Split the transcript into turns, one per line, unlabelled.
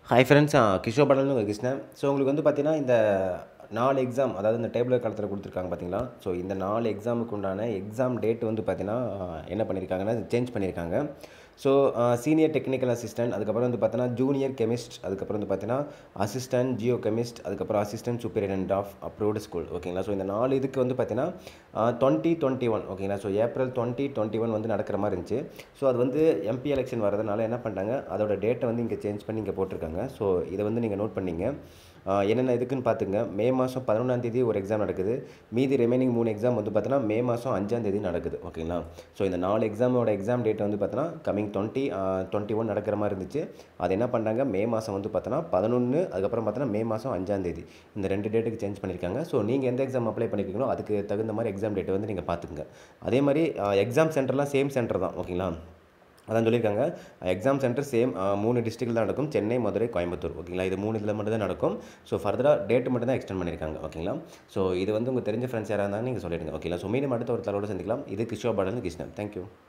hi friends Kishore படல்னு உங்கள் Krishnan so உங்களுக்கு வந்து பார்த்தீங்கன்னா இந்த நாலு எக்ஸாம் அதாவது இந்த டேபிள் காலத்தில் கொடுத்துருக்காங்க பார்த்தீங்களா ஸோ இந்த நாலு எக்ஸாமுக்கு உண்டான எக்ஸாம் டேட் வந்து பார்த்தீங்கன்னா என்ன பண்ணியிருக்காங்கன்னா சேஞ்ச் பண்ணியிருக்காங்க ஸோ சீனியர் டெக்னிக்கல் அசிஸ்டன்ட் அதுக்கப்புறம் வந்து பார்த்தீங்கன்னா ஜூனியர் கெமிஸ்ட் அதுக்கப்புறம் வந்து பார்த்தீங்கன்னா அசிஸ்டன்ட் ஜியோ கெமிஸ்ட் அதுக்கப்புறம் assistant superintendent of approved school ஓகேங்களா ஸோ இந்த நாலு இதுக்கு வந்து பார்த்தீங்கன்னா டுவெண்ட்டி டுவெண்ட்டி ஒன் ஓகேங்களா so April twenty twenty one வந்து நடக்கிற மாதிரி இருந்துச்சு ஸோ அது வந்து எம்பி எலெக்ஷன் வரதுனால என்ன பண்ணிட்டாங்க அதோட டேட்டை வந்து இங்கே சேஞ்ச் பண்ணி இங்கே போட்டிருக்காங்க ஸோ இதை வந்து நீங்கள் நோட் பண்ணிங்க என்னென்ன இதுக்குன்னு பார்த்துங்க மே மாதம் பதினொன்றாந்தேதி ஒரு எக்ஸாம் நடக்குது மீதி ரிமைனிங் மூணு எக்ஸாம் வந்து பார்த்தீங்கன்னா மே மாதம் அஞ்சாந்தேதி நடக்குது ஓகேங்களா ஸோ இந்த நாலு எக்ஸாமோட எக்ஸாம் டேட் வந்து பார்த்தீங்கன்னா கமிங் டுவெண்ட்டி டுவெண்ட்டி ஒன் நடக்கிற மாதிரி இருந்துச்சு அது என்ன பண்ணுறாங்க மே மாதம் வந்து பார்த்தோன்னா பதினொன்று அதுக்கப்புறம் பார்த்தோன்னா மே மாதம் அஞ்சாந்தேதி இந்த ரெண்டு டேட்டுக்கு சேஞ்ச் பண்ணியிருக்காங்க ஸோ நீங்கள் எந்த எக்ஸாம் அப்ளை பண்ணியிருக்கீங்களோ அதுக்கு தகுந்த மாதிரி எக்ஸாம் டேட்டை வந்து நீங்கள் பார்த்துக்குங்க அதே மாதிரி எக்ஸாம் சென்டர்லாம் சேம் சென்டர் தான் ஓகேங்களா அதான் சொல்லியிருக்காங்க எக்ஸாம் சென்டர் சேம் மூணு டிஸ்ட்ரிக்டில் தான் நடக்கும் சென்னை மதுரை கோயம்புத்தூர் ஓகேங்களா இது மூணு இதில் மட்டும் தான் நடக்கும் ஸோ ஃபர்தராக டேட் மட்டும் தான் எக்ஸ்டெண்ட் பண்ணியிருக்காங்க ஓகேங்களா ஸோ இது வந்து உங்கள் தெரிஞ்ச ஃப்ரெண்ட்ஸ் யாராக இருந்தாலும் நீங்கள் சொல்லிடுங்க ஓகேங்களா ஸோ மீண்டும் அடுத்த ஒரு தலோடு சந்திக்கலாம் இது கிஷோர் பாடல் கிருஷ்ணன் தேங்க்யூ